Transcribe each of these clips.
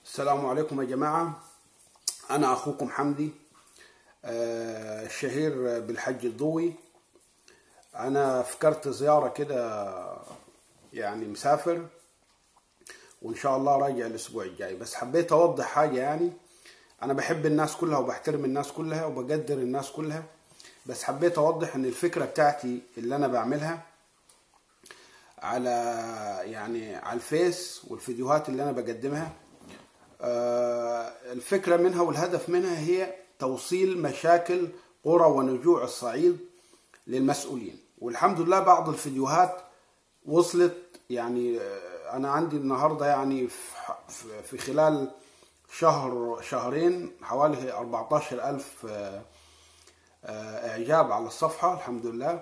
السلام عليكم يا جماعة أنا أخوكم حمدي آه، الشهير بالحج الضوي أنا فكرت زيارة كده يعني مسافر وإن شاء الله راجع الأسبوع الجاي بس حبيت أوضح حاجة يعني أنا بحب الناس كلها وبحترم الناس كلها وبقدر الناس كلها بس حبيت أوضح إن الفكرة بتاعتي اللي أنا بعملها على يعني على الفيس والفيديوهات اللي أنا بقدمها آه، الفكرة منها والهدف منها هي توصيل مشاكل قرى ونجوع الصعيد للمسؤولين والحمد لله بعض الفيديوهات وصلت يعني آه، أنا عندي النهاردة يعني في- في خلال شهر شهرين حوالي 14 ألف آه، آه، إعجاب على الصفحة الحمد لله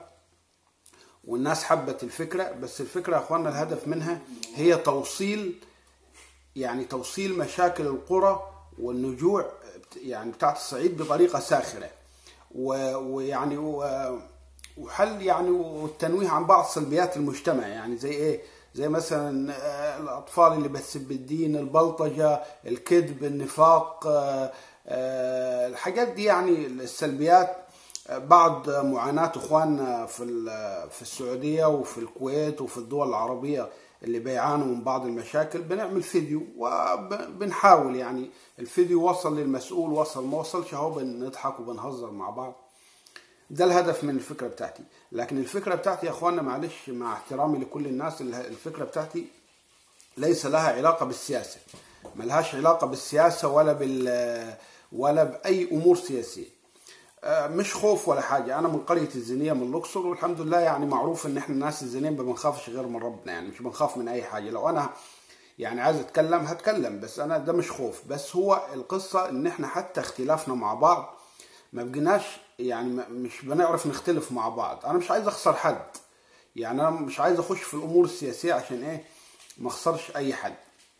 والناس حبت الفكرة بس الفكرة يا أخوانا الهدف منها هي توصيل يعني توصيل مشاكل القرى والنجوع يعني بتاعت الصعيد بطريقة ساخرة و- ويعني و- وحل يعني والتنويه عن بعض سلبيات المجتمع يعني زي ايه زي مثلا آه، الاطفال اللي بتسب الدين البلطجة الكذب النفاق آه، آه، الحاجات دي يعني السلبيات آه، بعض معاناة اخواننا في ال- في السعودية وفي الكويت وفي الدول العربية اللي بيعانوا من بعض المشاكل بنعمل فيديو وبنحاول يعني الفيديو وصل للمسؤول وصل ما وصلش اهو بنضحك وبنهزر مع بعض ده الهدف من الفكرة بتاعتي لكن الفكرة بتاعتي يا اخوانا معلش مع احترامي لكل الناس اله- الفكرة بتاعتي ليس لها علاقة بالسياسة ملهاش علاقة بالسياسة ولا بال ولا بأي أمور سياسية آه، مش خوف ولا حاجة أنا من قرية الزينية من الأقصر والحمد لله يعني معروف إن إحنا الناس الزينيين ما بنخافش غير من ربنا يعني مش بنخاف من أي حاجة لو أنا يعني عايز أتكلم هتكلم بس أنا ده مش خوف بس هو القصة إن إحنا حتى اختلافنا مع بعض ما بقيناش يعني ما- مش بنعرف نختلف مع بعض أنا مش عايز أخسر حد يعني أنا مش عايز أخش في الأمور السياسية عشان إيه ما أخسرش أي حد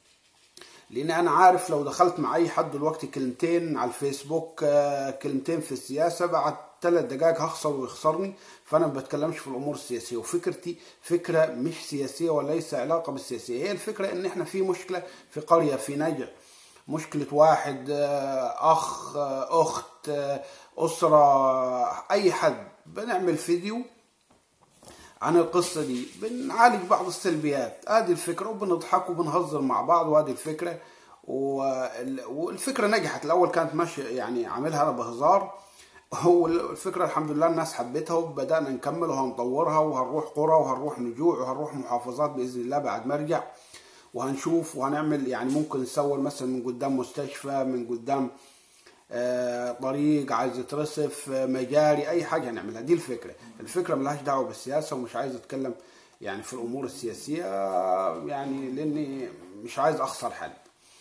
لان انا عارف لو دخلت مع اي حد دلوقتي كلمتين على الفيسبوك آه، كلمتين في السياسه بعد ثلاث دقائق هخسر ويخسرني فانا ما بتكلمش في الامور السياسيه وفكرتي فكره مش سياسيه وليس علاقه بالسياسيه هي الفكره ان احنا في مشكله في قريه في نجع مشكله واحد آه، اخ آه، اخت آه، اسره اي حد بنعمل فيديو عن القصة دي بنعالج بعض السلبيات ادي الفكرة وبنضحك وبنهزر مع بعض وادي الفكرة وال- والفكرة نجحت الاول كانت ماشية يعني عاملها انا بهزار هو الفكرة الحمد لله الناس حبتها وبدأنا نكمل وهنطورها وهنروح قرى وهنروح نجوع وهنروح محافظات بإذن الله بعد ما ارجع وهنشوف وهنعمل يعني ممكن نصور مثلا من قدام مستشفى من قدام آه، طريق عايز يترصف آه، مجاري اي حاجه هنعملها دي الفكره الفكره ملهاش دعوه بالسياسه ومش عايز اتكلم يعني في الامور السياسيه آه، يعني لاني مش عايز اخسر حد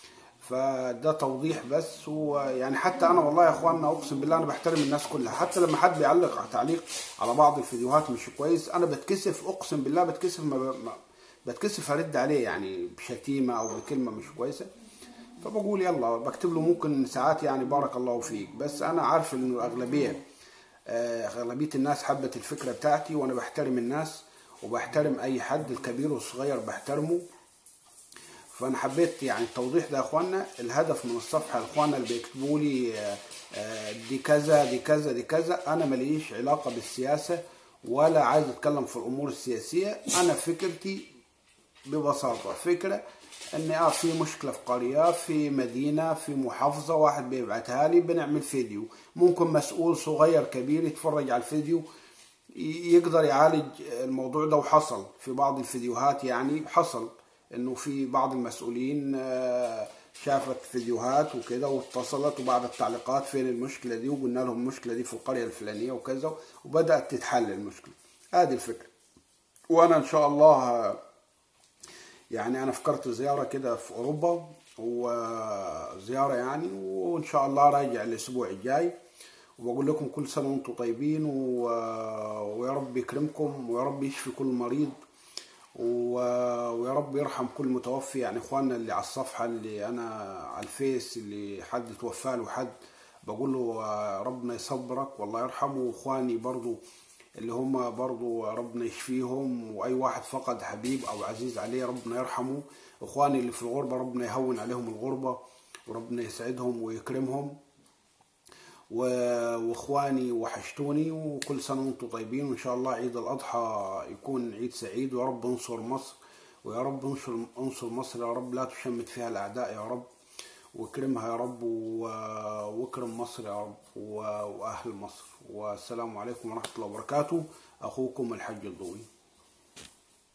فده توضيح بس ويعني حتى انا والله يا اخواننا اقسم بالله انا بحترم الناس كلها حتى لما حد بيعلق على تعليق على بعض الفيديوهات مش كويس انا بتكسف اقسم بالله بتكسف ما ب- ما- بتكسف ارد عليه يعني بشتيمه او بكلمه مش كويسه فبقول يلا بكتب له ممكن ساعات يعني بارك الله فيك بس انا عارف انه الاغلبيه آه، اغلبيه الناس حبت الفكره بتاعتي وانا بحترم الناس وبحترم اي حد الكبير والصغير بحترمه فانا حبيت يعني التوضيح ده يا اخوانا الهدف من الصفحه يا اخوانا اللي بيكتبوا لي آه، آه، دي كذا دي كذا دي كذا انا ماليش علاقه بالسياسه ولا عايز اتكلم في الامور السياسيه انا فكرتي ببساطة فكرة ان اه في مشكلة في قرية في مدينة في محافظة واحد بيبعتها لي بنعمل فيديو ممكن مسؤول صغير كبير يتفرج على الفيديو ي- يقدر يعالج الموضوع ده وحصل في بعض الفيديوهات يعني حصل انه في بعض المسؤولين آه، شافت فيديوهات وكده واتصلت وبعد التعليقات فين المشكلة دي وقلنا لهم المشكلة دي في القرية الفلانية وكذا وبدأت تتحل المشكلة هذه الفكرة وانا ان شاء الله آه، يعني انا فكرت زياره كده في اوروبا وزياره يعني وان شاء الله راجع الاسبوع الجاي وبقول لكم كل سنه وانتم طيبين و... ويا رب يكرمكم ويا رب يشفي كل مريض و... ويا رب يرحم كل متوفي يعني اخواننا اللي على الصفحه اللي انا على الفيس اللي حد توفى له حد بقول له آه، ربنا يصبرك والله يرحمه واخواني برضو اللي هم برضو ربنا يشفيهم واي واحد فقد حبيب او عزيز عليه ربنا يرحمه اخواني اللي في الغربة ربنا يهون عليهم الغربة وربنا يسعدهم ويكرمهم و- واخواني وحشتوني وكل سنه وانتم طيبين وان شاء الله عيد الاضحى يكون عيد سعيد ويا رب انصر مصر ويا رب انصر انصر مصر يا رب لا تشمت فيها الاعداء يا رب واكرمها يا رب و- واكرم مصر يا رب و- واهل مصر والسلام عليكم ورحمه الله وبركاته اخوكم الحج الضوي